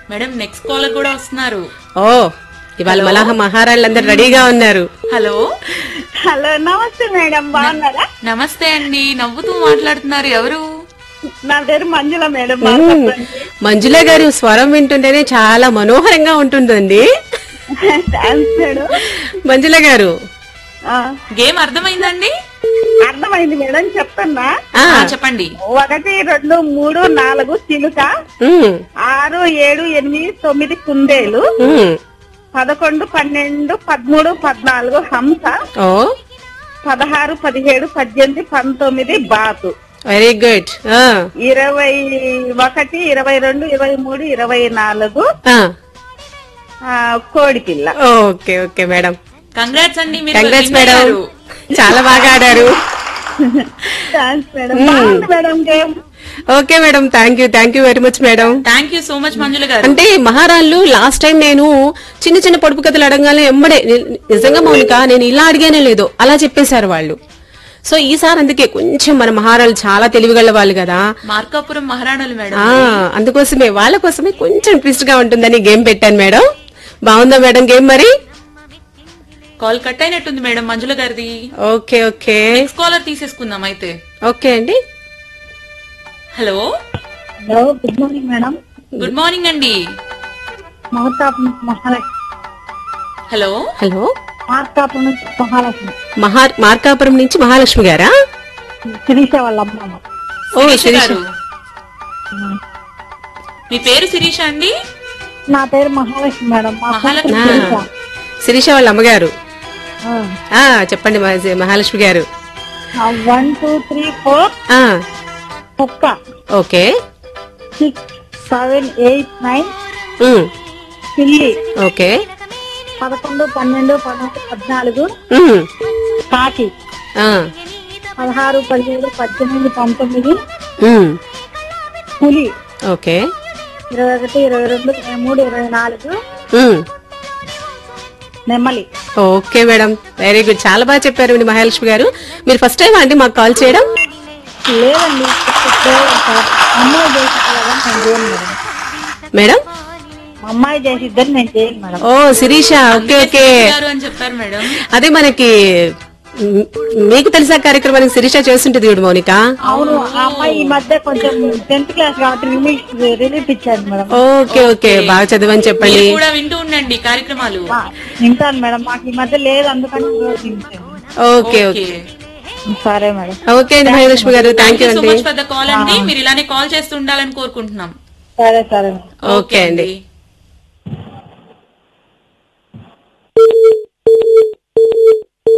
Madam next caller కూడా వస్తున్నారు ఓ ఇవాళ మలహ మహారాళ్ళందరూ రెడీగా ఉన్నారు హలో హలో నమస్తే మేడం బాగున్నారా నమస్తే అండి నవ్వుతూ మాట్లాడుతున్నారు ఎవరు నా పేరు మంజుల మేడం మ్మ్. మంజుల గారి స్వరం వింటుంటేనే చాలా మనోహరంగా ఉంటుందండి థ్యాంక్స్ మేడం మంజుల గారు ఆ, గేమ్ అర్థమైందండి అర్థమైంది మేడం చెప్తున్నా ఆ, ఆ, చెప్పండి ఒకటి రెండు మూడు నాలుగు చిలుక మ్మ్, ఆరు ఏడు ఎనిమిది తొమ్మిది కుందేలు మ్మ్. పదకొండు పన్నెండు పదమూడు పద్నాలుగు హంస ఓ పదహారు పదిహేడు పద్దెనిమిది పంతొమ్మిది బాతు వెరీ గుడ్ ఆ, ఇరవై ఒకటి ఇరవై రెండు ఇరవై మూడు ఇరవై నాలుగు ఆ. ఆ, కోడి పిల్ల ఓకే ఓకే మేడం కంగ్రాట్స్ అండి మీరు కంగ్రాట్స్ win మేడం అయ్యారు. చాలా బాగా ఆడారు థ్యాంక్స్ మేడం బాగుంది madam game okay madam thank you thank you very much madam thank you so much Manjula garu అంటే మహారాళ్ళు లాస్ట్ టైం నేను చిన్న చిన్న పొడుపు కథలు అడగానే ఎమ్మడే ని- నిజంగా మౌనిక నేను ఇలా అడిగానే లేదు అలా చెప్పేశారు వాళ్ళు సో ఈసారి అందుకే కొంచెం మన మహారాళ్ళు చాలా తెలివిగల వాళ్ళు కదా మార్కాపురం మహారాణులు మేడం ఆ అందుకోసమే వాళ్ళ కోసమే కొంచెం ట్విస్ట్ గా ఉంటుందని గేమ్ పెట్టాను మేడం బాగుందా మేడం గేమ్ మరి కాల్ కట్ అయినట్టుంది మేడం మంజుల గారిది ఓకే ఓకే నెక్స్ట్ కాలర్ తీసేసుకుందాం అయితే ఓకే అండి hello hello good morning madam good morning అండి మహతాప్ మహాలక్ష్మి హలో హలో మార్కాపురం నుంచి మహాలక్ష్మి మహా మార్కాపురం నుంచి మహాలక్ష్మి గారా శిరీష వాళ్ళ అమ్మ ఓ శిరీష శిరీష గారు మీ పేరు శిరీష అండి నా పేరు మహాలక్ష్మి మేడం మా మహాలక్ష్మి ఆ, శిరీష. శిరీష వాళ్ళ అమ్మగారు ఆ. ఆ చెప్పండి మా- మహాలక్ష్మి గారు ఆ, వన్ టూ త్రీ ఫోర్ ఆ కుక్క okay six seven eight nine um, పిల్లి ఓకే పదకొండు పన్నెండు పదమూడు పద్నాలుగు ఉమ్, కాకి ఆ, పదహారు పదిహేడు పద్దెనిమిది పంతొమ్మిది ఉమ్, పులి ఓకే ఇరవై ఒకటి ఇరవై రెండు ఇరవై మూడు ఇరవై నాలుగు ఉమ్, నెమ్మలి ఓకే మేడం వెరీ గుడ్ చాలా బాగా చెప్పారు అండి మహాలక్ష్మి గారు మీరు ఫస్ట్ టైం అండి మాకు కాల్ చేయడం లేదండి కేవలం సార్. అమ్మాయి చేసిద్దని నేను చేయను మేడం మేడం మా అమ్మాయి చేసిద్దని నేను చేయను మేడం ఓ శిరీష ఓకే ఓకే గారు అని చెప్పారు మేడం అదే మనకి మ్, మీకు తెలిసిన కార్యక్రమానికి శిరీష చేస్తుంటది చూడు మౌనిక అవును ఆ అమ్మాయి ఈ మధ్య కొంచెం టెన్త్ క్లాస్ కాబట్టి రిలీఫ్ రిలీఫ్ ఇచ్చారు మేడం ఓకే ఓకే బాగా చదవని చెప్పండి మీరు కూడా వింటూ ఉండండి కార్యక్రమాలు ఆ, వింటాను మేడం మాకు ఈ మధ్య లేదు అందుకని ఈరోజు వింటాను. ఓకే ఓకే ఓకే సరే మేడం ఓకే అండి Mahalakshmi garu thank thank you you so అండి మచ్ ఫర్ ద కాల్ అండి మీరు ఇలానే కాల్ చేస్తూ ఉండాలని కోరుకుంటున్నాం సరే సరే మేడం ఓకే అండి